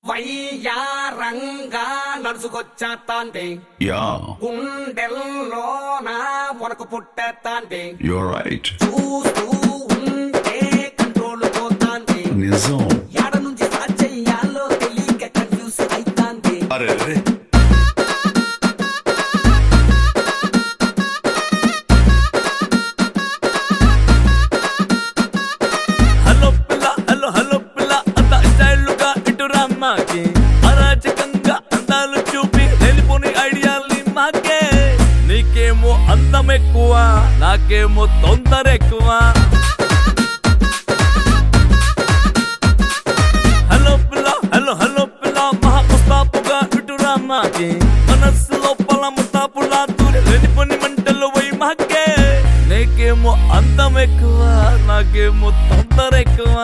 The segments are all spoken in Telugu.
వయ్యారంగా నడుచుకొచ్చేస్తాంటే Yeah, గుండెల్లో నా వనకు పుట్టేస్తాంటే you're right. చూస్తూ ఉంటే కంట్రోల్ పోతాంటే నిజం ఎడ నుంచి స్టార్ట్ చెయ్యాలో తెలియక కన్ఫ్యూజ్ అయితాంటే అరే అరే హలో పిల్ల హలో హలో పిల్ల అంత స్టైల్గా ఇటు రమ్మాకి అరాచకంగా అందాలు చూపి వెళ్ళిపోని ఐడియాల్ని మాకే నీకేమో అందం ఎక్కువ నాకేమో తొందర ఎక్కువ హలో పిల్ల హలో హలో పిల్ల మహా ముస్తాపుగా ఇటు రమ్మాకి మనస్సు లోపల ముస్తాపులా దూరి వెళ్ళిపోని మంటలు పోయి మాకే నీకేమో అందం ఎక్కువ నాకేమో తొందర ఎక్కువ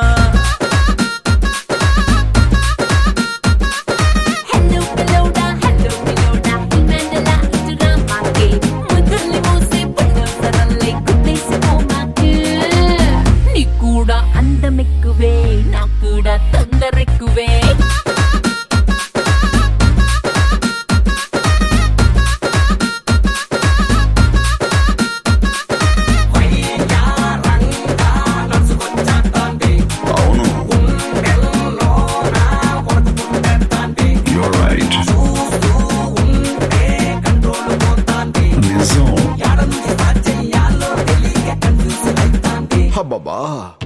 హలో పిల్లోడా హలో పిల్లోడా ఇమెండలా ఇటురా మాకే ముద్దుల్ని మోసే పుల్లసరల్లై కుట్టేసిపోమాకే నీ కూడా అందం ఎక్కువే నాకు కూడా తొందర ఎక్కువే వయ్యారంగా నడుచుకొచ్చేస్తాంటే అవును గుండెల్లో నా వనకు పుట్టేస్తాంటే you're right. చూస్తూ ఉంటే కంట్రోల్ పోతాంటే నిజం ఎడ నుంచి స్టార్ట్ చెయ్యాలో తెలియక కన్ఫ్యూజ్ అయితాంటే హబ్బబ్బా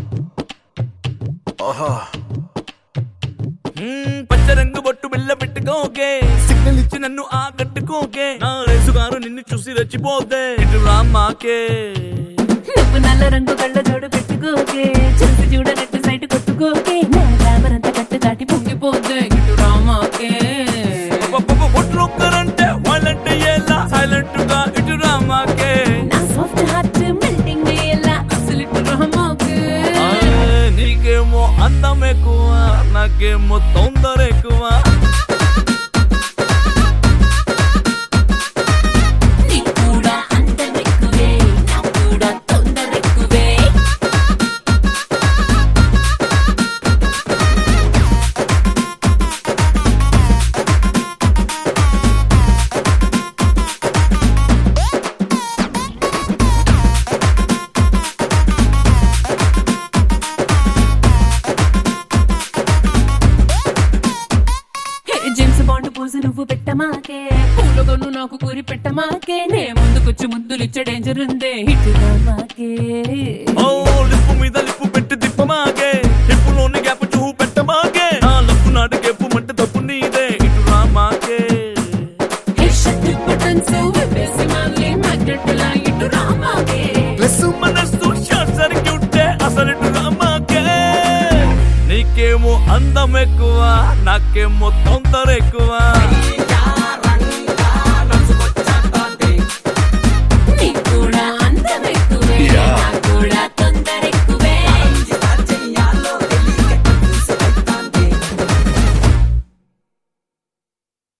ఆహా మ్మ్, పచ్చ రంగు బొట్టు బిల్ల పెట్టుకోకే సిగ్నల్ ఇచ్చి నన్ను ఆకట్టుకోకే నా రేసుగారు నిన్ను చూసి రెచ్చిపోతే ఇటు రామాకే నువ్వు నల్ల రంగు కళ్ళ జోడు పెట్టుకోకే చూసి చూడనట్టు సైట్ కొట్టుకోకే నా గ్లామరంతా కట్టు దాటి పొంగిపోతే ఇటు రామాకే ఒట్లొక్కరంటే వాళ్ళంటే ఎలా సైలెంట్ గా ఇటు రామాకే నా సాఫ్ట్ హార్ట్ మెల్టింగ్ అయ్యేలా అసలు ఇటు రామాకే ఆ, నీకేమో అందం ఎక్కువ నాకేమో తొందర ఎక్కువ నీ కూడా అందం ఎక్కువే నాకు కూడా తొందర ఎక్కువే హే, జేమ్స్ బాండ్ పోజు నువ్వు పెట్టమాకే పూలగొన్ను నాకు కూరి పెట్టమాకే నే ముందుకొచ్చి ముద్దులు ఇచ్చే డేంజర్ ఉందే ఇటు రామాకే ఓ లిప్పు మీద లిప్పు పెట్టి తిప్పమాగే హిప్పులోని గ్యాప్ చూపు పెట్టమాగే నా లప్పు నాటి గెప్పు మంటే తప్పు నీదే ఇటు రామాకే హే షట్టు బటన్స్ విప్పేసి మళ్ళీ magnet లా ఇటు రామాకే ప్లస్ మనస్సు షార్ట్ సర్క్యూట్ అసలు ఇటు రామాకే నీకేమో అందం ఎక్కువ నాకేమో తొందర ఎక్కువ వయ్యారంగా నడుచుకొచ్చేస్తాంటే నీ కూడా అందం ఎక్కువే Yeah. నాకు కూడా